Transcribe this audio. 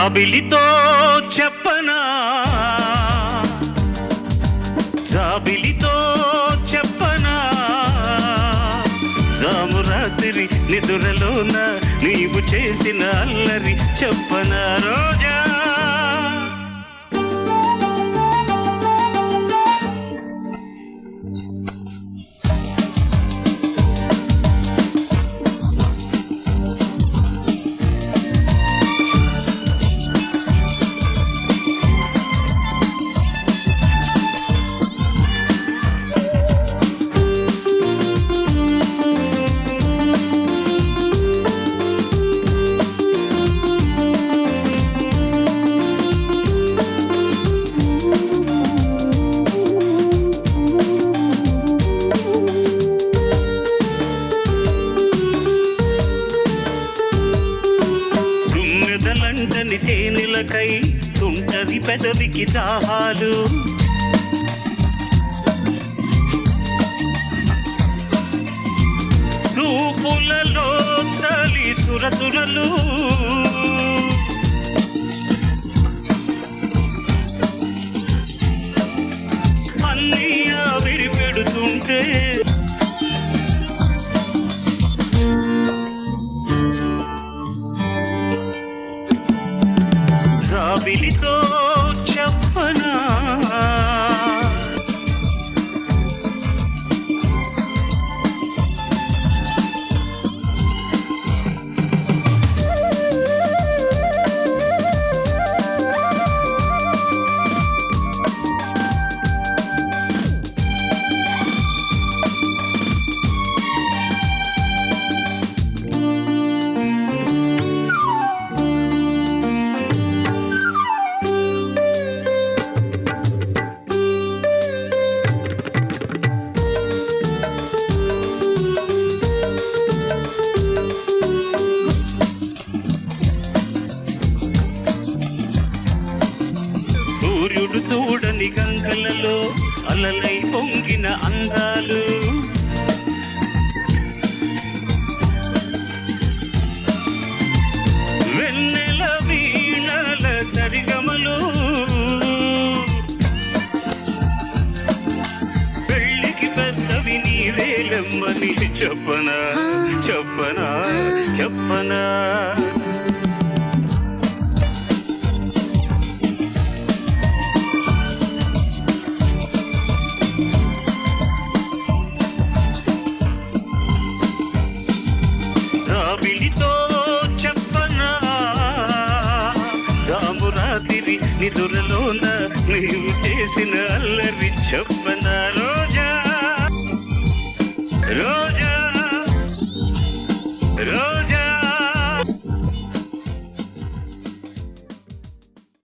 జాబిలితో చెప్పనా జాబిలితో చెప్పనా జామురాత్రి నిదురలోన నీవు చేసిన అల్లరి చెప్పనా రోజా తుమ్మెదలంటని తేనెలకై తుంటది పెదవికి దాహాలు చూపులలో తలి సురతురలు అన్నీ ఆవిరి పెడుతుంటే జాబిలితో చెప్పనా సూర్యుడు చూడని గంగలలో అలలై పొంగిన అందాలు వెన్నెల వీణల సరిగమలు పెళ్ళికి పెద్దవి నీవేలమ్మని చెప్పనా చెప్పనా చెప్పనా రావిలితో చెప్పనా రామురాతిరి నిదురలోన నీవు చేసిన అల్లరి చెప్పనా రోజా రోజా రోజా